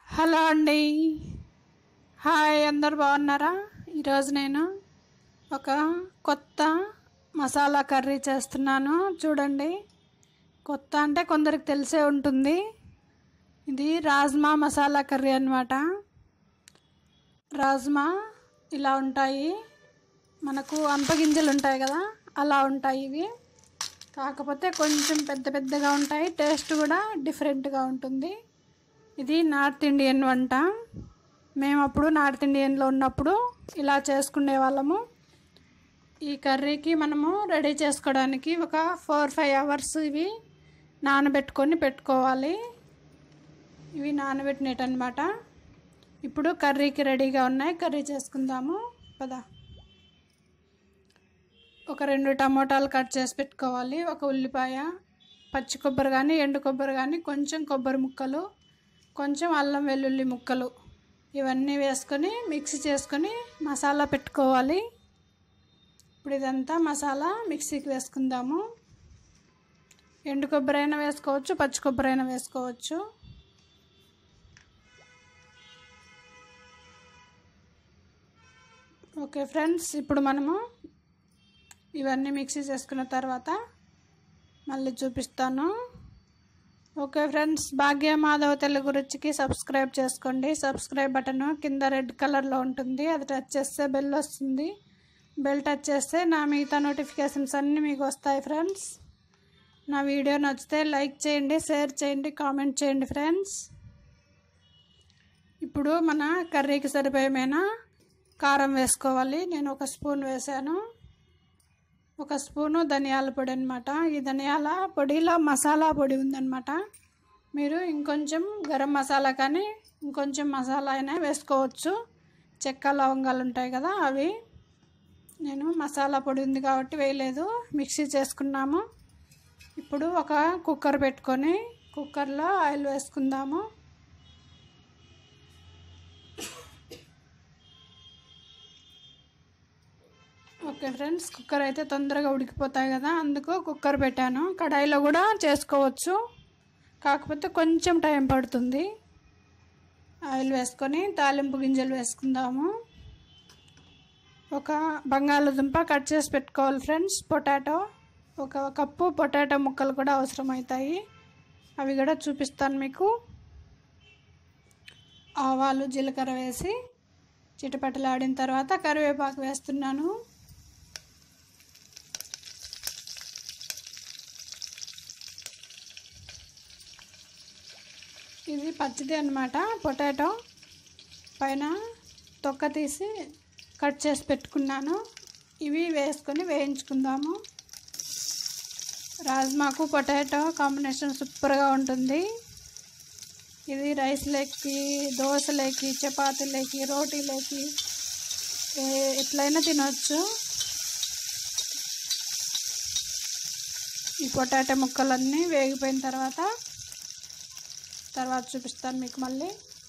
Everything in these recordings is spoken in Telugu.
హలో అండి హాయ్ అందరు బాగున్నారా ఈరోజు నేను ఒక కొత్త మసాలా కర్రీ చేస్తున్నాను చూడండి కొత్త అంటే కొందరికి తెలిసే ఉంటుంది ఇది రాజ్మా మసాలా కర్రీ అనమాట రాజ్మా ఇలా ఉంటాయి మనకు అంపగింజలు ఉంటాయి కదా అలా ఉంటాయి ఇవి కాకపోతే కొంచెం పెద్ద పెద్దగా ఉంటాయి టేస్ట్ కూడా డిఫరెంట్గా ఉంటుంది ఇది నార్త్ ఇండియన్ వంట మేము అప్పుడు నార్త్ ఇండియన్లో ఉన్నప్పుడు ఇలా చేసుకునే వాళ్ళము ఈ కర్రీకి మనము రెడీ చేసుకోవడానికి ఒక ఫోర్ ఫైవ్ అవర్స్ ఇవి నానబెట్టుకొని పెట్టుకోవాలి ఇవి నానబెట్టినట్టు అనమాట ఇప్పుడు కర్రీకి రెడీగా ఉన్నాయి కర్రీ చేసుకుందాము పద ఒక రెండు టమోటాలు కట్ చేసి పెట్టుకోవాలి ఒక ఉల్లిపాయ పచ్చి కొబ్బరి కానీ ఎండు కొబ్బరి కానీ కొంచెం కొబ్బరి ముక్కలు కొంచెం అల్లం వెల్లుల్లి ముక్కలు ఇవన్నీ వేసుకొని మిక్సీ చేసుకొని మసాలా పెట్టుకోవాలి ఇప్పుడు ఇదంతా మసాలా మిక్సీకి వేసుకుందాము ఎండు కొబ్బరి అయినా వేసుకోవచ్చు పచ్చి కొబ్బరి అయినా వేసుకోవచ్చు ఓకే ఫ్రెండ్స్ ఇప్పుడు మనము ఇవన్నీ మిక్సీ చేసుకున్న తర్వాత మళ్ళీ చూపిస్తాను ఓకే ఫ్రెండ్స్ భాగ్య మాధవ తెలుగు రుచికి సబ్స్క్రైబ్ చేసుకోండి సబ్స్క్రైబ్ బటన్ కింద రెడ్ కలర్లో ఉంటుంది అది టచ్ చేస్తే బెల్ వస్తుంది బెల్ టచ్ చేస్తే నా మిగతా నోటిఫికేషన్స్ అన్నీ మీకు వస్తాయి ఫ్రెండ్స్ నా వీడియో నచ్చితే లైక్ చేయండి షేర్ చేయండి కామెంట్ చేయండి ఫ్రెండ్స్ ఇప్పుడు మన కర్రీకి సరిపోయేమైన కారం వేసుకోవాలి నేను ఒక స్పూన్ వేసాను ఒక స్పూను ధనియాల పొడి అనమాట ఈ ధనియాల పొడిలో మసాలా పొడి ఉందన్నమాట మీరు ఇంకొంచెం గరం మసాలా కానీ ఇంకొంచెం మసాలా అయినా వేసుకోవచ్చు చెక్క లవంగాలు ఉంటాయి కదా అవి నేను మసాలా పొడి ఉంది కాబట్టి వేయలేదు మిక్సీ చేసుకున్నాము ఇప్పుడు ఒక కుక్కర్ పెట్టుకొని కుక్కర్లో ఆయిల్ వేసుకుందాము ఓకే ఫ్రెండ్స్ కుక్కర్ అయితే తొందరగా ఉడికిపోతాయి కదా అందుకు కుక్కర్ పెట్టాను కడాయిలో కూడా చేసుకోవచ్చు కాకపోతే కొంచెం టైం పడుతుంది ఆయిల్ వేసుకొని తాలింపు గింజలు వేసుకుందాము ఒక బంగాళదుంప కట్ చేసి పెట్టుకోవాలి ఫ్రెండ్స్ పొటాటో ఒక కప్పు పొటాటో ముక్కలు కూడా అవసరమవుతాయి అవి కూడా చూపిస్తాను మీకు ఆవాలు జీలకర్ర వేసి చిటపటలాడిన తర్వాత కరివేపాకు వేస్తున్నాను ఇది పచ్చిది అనమాట పొటాటో పైన తొక్క తీసి కట్ చేసి పెట్టుకున్నాను ఇవి వేసుకొని వేయించుకుందాము రాజ్మాకు పొటాటో కాంబినేషన్ సూపర్గా ఉంటుంది ఇది రైస్లోకి దోశలోకి చపాతీలోకి రోటీలోకి ఎట్లయినా తినవచ్చు ఈ పొటాటో ముక్కలన్నీ వేగిపోయిన తర్వాత తర్వాత చూపిస్తాను మీకు మళ్ళీ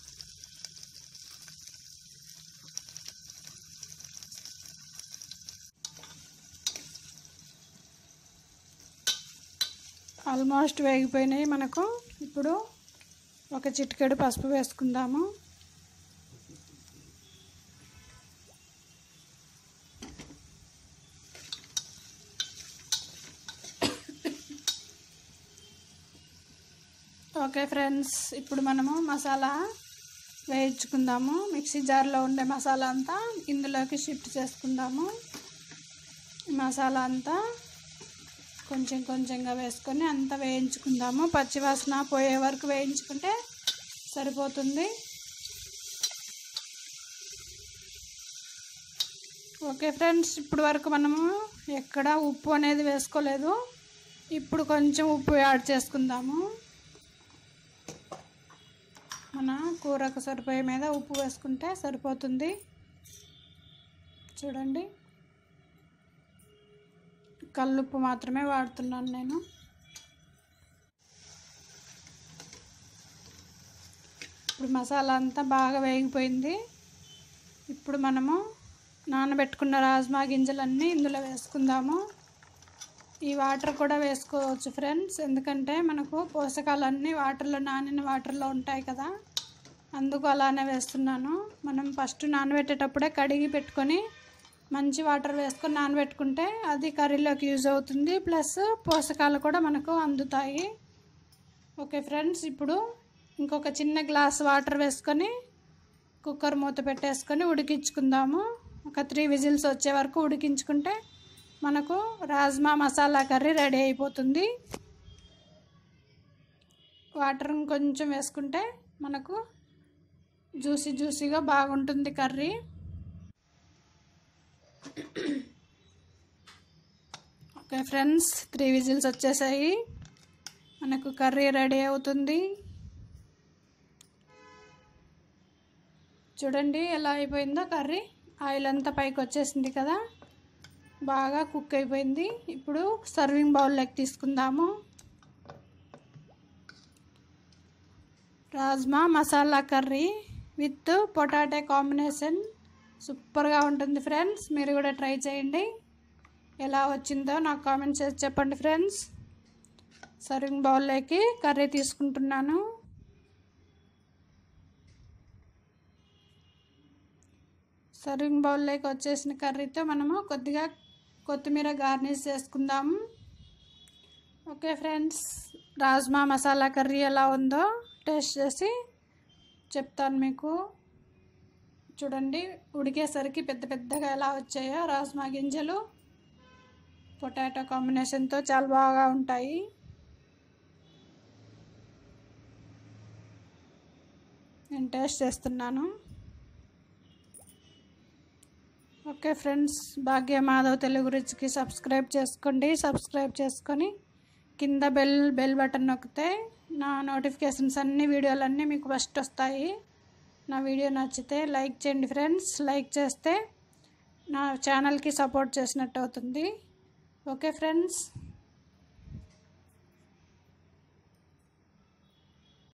ఆల్మోస్ట్ వేగిపోయినాయి మనకు ఇప్పుడు ఒక చిటికెడు పసుపు వేసుకుందాము ఓకే ఫ్రెండ్స్ ఇప్పుడు మనము మసాలా వేయించుకుందాము మిక్సీ జార్లో ఉండే మసాలా అంతా ఇందులోకి షిఫ్ట్ చేసుకుందాము ఈ మసాలా అంతా కొంచెం కొంచెంగా వేసుకొని అంతా వేయించుకుందాము పచ్చివాసన పోయే వరకు వేయించుకుంటే సరిపోతుంది ఓకే ఫ్రెండ్స్ ఇప్పుడు వరకు మనము ఎక్కడ ఉప్పు అనేది వేసుకోలేదు ఇప్పుడు కొంచెం ఉప్పు యాడ్ చేసుకుందాము మన కూరకు సరిపోయే మీద ఉప్పు వేసుకుంటే సరిపోతుంది చూడండి కల్లుప్పు మాత్రమే వాడుతున్నాను నేను ఇప్పుడు మసాలా అంతా బాగా వేగిపోయింది ఇప్పుడు మనము నానబెట్టుకున్న రాజ్మా గింజలన్నీ ఇందులో వేసుకుందాము ఈ వాటర్ కూడా వేసుకోవచ్చు ఫ్రెండ్స్ ఎందుకంటే మనకు పోషకాలన్నీ వాటర్లో నానిన వాటర్లో ఉంటాయి కదా అందుకు అలానే వేస్తున్నాను మనం ఫస్ట్ నానబెట్టేటప్పుడే కడిగి పెట్టుకొని మంచి వాటర్ వేసుకొని నానబెట్టుకుంటే అది కర్రీలోకి యూజ్ అవుతుంది ప్లస్ పోషకాలు కూడా మనకు అందుతాయి ఓకే ఫ్రెండ్స్ ఇప్పుడు ఇంకొక చిన్న గ్లాస్ వాటర్ వేసుకొని కుక్కర్ మూత పెట్టేసుకొని ఉడికించుకుందాము ఒక త్రీ విజిల్స్ వచ్చే వరకు ఉడికించుకుంటే మనకు రాజ్మా మసాలా కర్రీ రెడీ అయిపోతుంది వాటర్ కొంచెం వేసుకుంటే మనకు జ్యూసీ జ్యూసీగా బాగుంటుంది curry okay friends three whistles వచ్చేసాయి మనకు కర్రీ రెడీ అవుతుంది చూడండి ఎలా అయిపోయిందో కర్రీ ఆయిల్ అంతా పైకి వచ్చేసింది కదా బాగా కుక్ అయిపోయింది ఇప్పుడు సర్వింగ్ బౌల్లోకి తీసుకుందాము rajma masala curry with potato combination సూపర్గా ఉంటుంది ఫ్రెండ్స్ మీరు కూడా ట్రై చేయండి ఎలా వచ్చిందో నాకు కామెంట్ చేసి చెప్పండి ఫ్రెండ్స్ సర్వింగ్ బౌల్లోకి కర్రీ తీసుకుంటున్నాను సర్వింగ్ బౌల్లోకి వచ్చేసిన కర్రీతో మనము కొద్దిగా కొత్తిమీర గార్నిష్ చేసుకుందాము okay friends rajma masala curry ఎలా ఉందో టేస్ట్ చేసి చెప్తాను మీకు చూడండి ఉడికేసరికి పెద్ద పెద్దగా ఎలా వచ్చాయో రాజ్మా గింజలు పొటాటో కాంబినేషన్తో చాలా బాగా ఉంటాయి నేను టేస్ట్ చేస్తున్నాను ఓకే ఫ్రెండ్స్ భాగ్య మాధవ్ తెలుగు రుచికి సబ్స్క్రైబ్ చేసుకోండి సబ్స్క్రైబ్ చేసుకొని కింద బెల్ బెల్ బటన్ నొక్కితే నా నోటిఫికేషన్స్ అన్ని వీడియోలన్నీ మీకు ఫస్ట్ వస్తాయి నా వీడియో నచ్చితే లైక్ చేయండి ఫ్రెండ్స్ లైక్ చేస్తే నా ఛానల్కి సపోర్ట్ చేసినట్టు అవుతుంది ఓకే ఫ్రెండ్స్